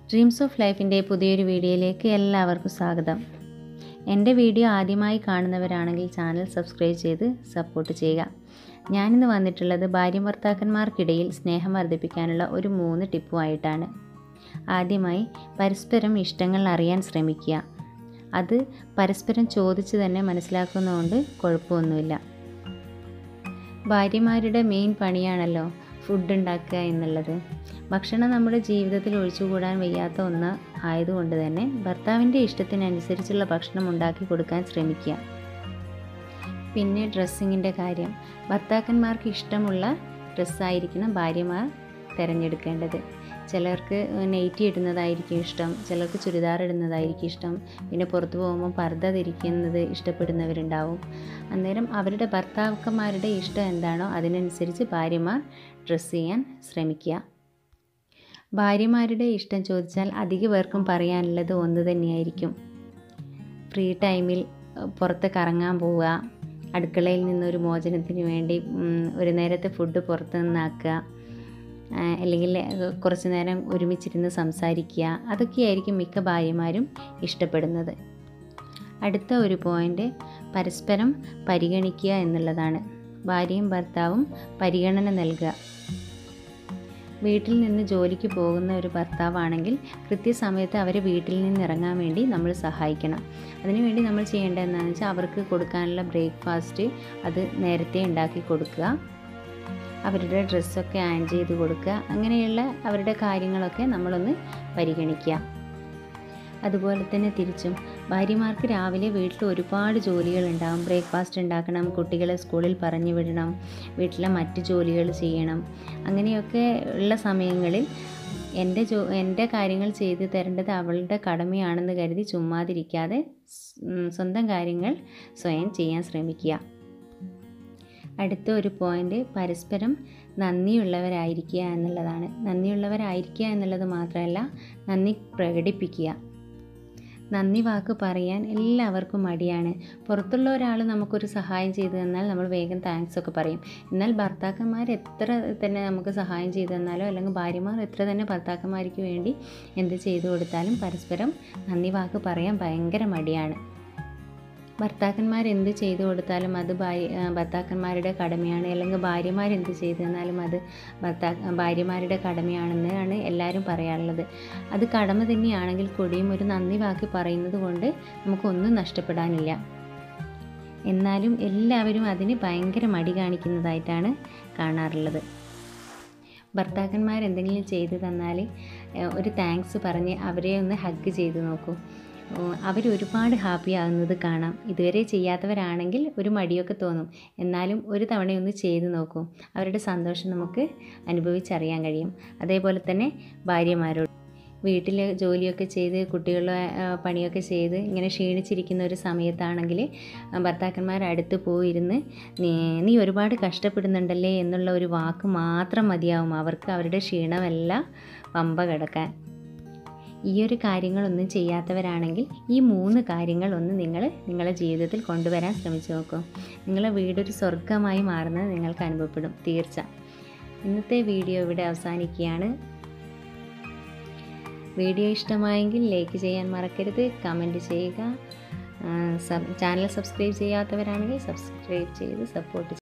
dreams of ലൈഫിൻ്റെ പുതിയൊരു വീഡിയോയിലേക്ക് എല്ലാവർക്കും സ്വാഗതം എൻ്റെ വീഡിയോ ആദ്യമായി കാണുന്നവരാണെങ്കിൽ ചാനൽ സബ്സ്ക്രൈബ് ചെയ്ത് സപ്പോർട്ട് ചെയ്യുക ഞാനിന്ന് വന്നിട്ടുള്ളത് ഭാര്യ ഭർത്താക്കന്മാർക്കിടയിൽ സ്നേഹം വർദ്ധിപ്പിക്കാനുള്ള ഒരു മൂന്ന് ടിപ്പുമായിട്ടാണ് ആദ്യമായി പരസ്പരം ഇഷ്ടങ്ങൾ അറിയാൻ ശ്രമിക്കുക അത് പരസ്പരം ചോദിച്ച് തന്നെ മനസ്സിലാക്കുന്നതുകൊണ്ട് കുഴപ്പമൊന്നുമില്ല ഭാര്യമാരുടെ മെയിൻ പണിയാണല്ലോ ഫുഡ് ഉണ്ടാക്കുക എന്നുള്ളത് ഭക്ഷണം നമ്മുടെ ജീവിതത്തിൽ ഒഴിച്ചുകൂടാൻ വയ്യാത്ത ഒന്ന് ആയതുകൊണ്ട് തന്നെ ഭർത്താവിൻ്റെ ഇഷ്ടത്തിനനുസരിച്ചുള്ള ഭക്ഷണം ഉണ്ടാക്കി കൊടുക്കാൻ ശ്രമിക്കുക പിന്നെ ഡ്രസ്സിങ്ങിൻ്റെ കാര്യം ഭർത്താക്കന്മാർക്ക് ഇഷ്ടമുള്ള ഡ്രസ്സായിരിക്കണം ഭാര്യമാർ തിരഞ്ഞെടുക്കേണ്ടത് ചിലർക്ക് നെയ്റ്റി ഇടുന്നതായിരിക്കും ഇഷ്ടം ചിലർക്ക് ചുരിദാർ ഇടുന്നതായിരിക്കും ഇഷ്ടം പിന്നെ പുറത്തു പോകുമ്പോൾ പർദ്ദ ധരിക്കുന്നത് ഇഷ്ടപ്പെടുന്നവരുണ്ടാവും അന്നേരം അവരുടെ ഭർത്താക്കന്മാരുടെ ഇഷ്ടം എന്താണോ അതിനനുസരിച്ച് ഭാര്യമാർ ഡ്രസ്സ് ചെയ്യാൻ ശ്രമിക്കുക ഭാര്യമാരുടെ ഇഷ്ടം ചോദിച്ചാൽ അധിക പേർക്കും പറയാനുള്ളത് ഒന്ന് തന്നെയായിരിക്കും ഫ്രീ ടൈമിൽ പുറത്ത് കറങ്ങാൻ പോവുക അടുക്കളയിൽ നിന്നൊരു മോചനത്തിന് വേണ്ടി ഒരു നേരത്തെ ഫുഡ് പുറത്ത് നിന്നാക്കുക അല്ലെങ്കിൽ കുറച്ച് നേരം ഒരുമിച്ചിരുന്ന് സംസാരിക്കുക അതൊക്കെയായിരിക്കും മിക്ക ഭാര്യമാരും ഇഷ്ടപ്പെടുന്നത് അടുത്ത ഒരു പോയിൻ്റ് പരസ്പരം പരിഗണിക്കുക എന്നുള്ളതാണ് ഭാര്യയും ഭർത്താവും പരിഗണന നൽകുക വീട്ടിൽ നിന്ന് ജോലിക്ക് പോകുന്ന ഒരു ഭർത്താവാണെങ്കിൽ കൃത്യസമയത്ത് അവരെ വീട്ടിൽ നിന്ന് ഇറങ്ങാൻ വേണ്ടി നമ്മൾ സഹായിക്കണം അതിനുവേണ്ടി നമ്മൾ ചെയ്യേണ്ടത് എന്താണെന്ന് വെച്ചാൽ അവർക്ക് കൊടുക്കാനുള്ള ബ്രേക്ക്ഫാസ്റ്റ് അത് നേരത്തെ ഉണ്ടാക്കി കൊടുക്കുക അവരുടെ ഡ്രസ്സൊക്കെ ആൻ ചെയ്ത് കൊടുക്കുക അങ്ങനെയുള്ള അവരുടെ കാര്യങ്ങളൊക്കെ നമ്മളൊന്ന് പരിഗണിക്കുക അതുപോലെ തന്നെ തിരിച്ചും ഭാര്യമാർക്ക് രാവിലെ വീട്ടിൽ ഒരുപാട് ജോലികൾ ഉണ്ടാകും ബ്രേക്ക്ഫാസ്റ്റ് ഉണ്ടാക്കണം കുട്ടികളെ സ്കൂളിൽ പറഞ്ഞു വിടണം വീട്ടിലെ മറ്റ് ജോലികൾ ചെയ്യണം അങ്ങനെയൊക്കെ ഉള്ള സമയങ്ങളിൽ എൻ്റെ ജോ എൻ്റെ കാര്യങ്ങൾ ചെയ്തു തരേണ്ടത് അവളുടെ കടമയാണെന്ന് കരുതി ചുമ്മാതിരിക്കാതെ സ്വന്തം കാര്യങ്ങൾ സ്വയം ചെയ്യാൻ ശ്രമിക്കുക അടുത്ത ഒരു പോയിൻ്റ് പരസ്പരം നന്ദിയുള്ളവരായിരിക്കുക എന്നുള്ളതാണ് നന്ദിയുള്ളവരായിരിക്കുക എന്നുള്ളത് മാത്രമല്ല നന്ദി പ്രകടിപ്പിക്കുക നന്ദി വാക്ക് പറയാൻ എല്ലാവർക്കും മടിയാണ് പുറത്തുള്ള ഒരാൾ നമുക്കൊരു സഹായം ചെയ്തു തന്നാൽ നമ്മൾ വേഗം താങ്ക്സ് ഒക്കെ പറയും എന്നാൽ ഭർത്താക്കന്മാർ എത്ര തന്നെ നമുക്ക് സഹായം ചെയ്തു തന്നാലോ അല്ലെങ്കിൽ ഭാര്യമാർ എത്ര തന്നെ ഭർത്താക്കന്മാർക്ക് വേണ്ടി എന്ത് ചെയ്തു കൊടുത്താലും പരസ്പരം നന്ദി വാക്ക് പറയാൻ ഭയങ്കര മടിയാണ് ഭർത്താക്കന്മാർ എന്ത് ചെയ്തു കൊടുത്താലും അത് ഭാര്യ ഭർത്താക്കന്മാരുടെ കടമയാണ് അല്ലെങ്കിൽ ഭാര്യമാർ എന്ത് ചെയ്തു തന്നാലും അത് ഭർത്താ ഭാര്യമാരുടെ കടമയാണെന്നാണ് എല്ലാവരും പറയാറുള്ളത് അത് കടമ തന്നെയാണെങ്കിൽ കൂടിയും ഒരു നന്ദി വാക്കി പറയുന്നത് കൊണ്ട് നമുക്കൊന്നും നഷ്ടപ്പെടാനില്ല എന്നാലും എല്ലാവരും അതിന് ഭയങ്കര മടി കാണിക്കുന്നതായിട്ടാണ് കാണാറുള്ളത് ഭർത്താക്കന്മാർ എന്തെങ്കിലും ചെയ്തു തന്നാൽ ഒരു താങ്ക്സ് പറഞ്ഞ് അവരെ ഒന്ന് ഹഗ് ചെയ്ത് നോക്കൂ അവർ ഒരുപാട് ഹാപ്പി ആകുന്നത് കാണാം ഇതുവരെ ചെയ്യാത്തവരാണെങ്കിൽ ഒരു മടിയൊക്കെ തോന്നും എന്നാലും ഒരു തവണയൊന്ന് ചെയ്ത് നോക്കൂ അവരുടെ സന്തോഷം നമുക്ക് അനുഭവിച്ചറിയാൻ കഴിയും അതേപോലെ തന്നെ ഭാര്യമാരോട് വീട്ടിൽ ജോലിയൊക്കെ ചെയ്ത് കുട്ടികളുടെ പണിയൊക്കെ ചെയ്ത് ഇങ്ങനെ ക്ഷീണിച്ചിരിക്കുന്ന ഒരു സമയത്താണെങ്കിൽ ഭർത്താക്കന്മാർ അടുത്ത് പോയിരുന്ന് നീ നീ ഒരുപാട് കഷ്ടപ്പെടുന്നുണ്ടല്ലേ എന്നുള്ള ഒരു വാക്ക് മാത്രം മതിയാവും അവർക്ക് അവരുടെ ക്ഷീണമെല്ലാം പമ്പ കിടക്കാൻ ഈ ഒരു കാര്യങ്ങളൊന്നും ചെയ്യാത്തവരാണെങ്കിൽ ഈ മൂന്ന് കാര്യങ്ങൾ ഒന്ന് നിങ്ങൾ നിങ്ങളുടെ ജീവിതത്തിൽ കൊണ്ടുവരാൻ ശ്രമിച്ചു നോക്കൂ നിങ്ങളെ വീടൊരു സ്വർഗമായി മാറുന്നത് നിങ്ങൾക്ക് അനുഭവപ്പെടും തീർച്ച ഇന്നത്തെ വീഡിയോ ഇവിടെ അവസാനിക്കുകയാണ് വീഡിയോ ഇഷ്ടമായെങ്കിൽ ലൈക്ക് ചെയ്യാൻ മറക്കരുത് കമൻറ്റ് ചെയ്യുക ചാനൽ സബ്സ്ക്രൈബ് ചെയ്യാത്തവരാണെങ്കിൽ സബ്സ്ക്രൈബ് ചെയ്ത് സപ്പോർട്ട്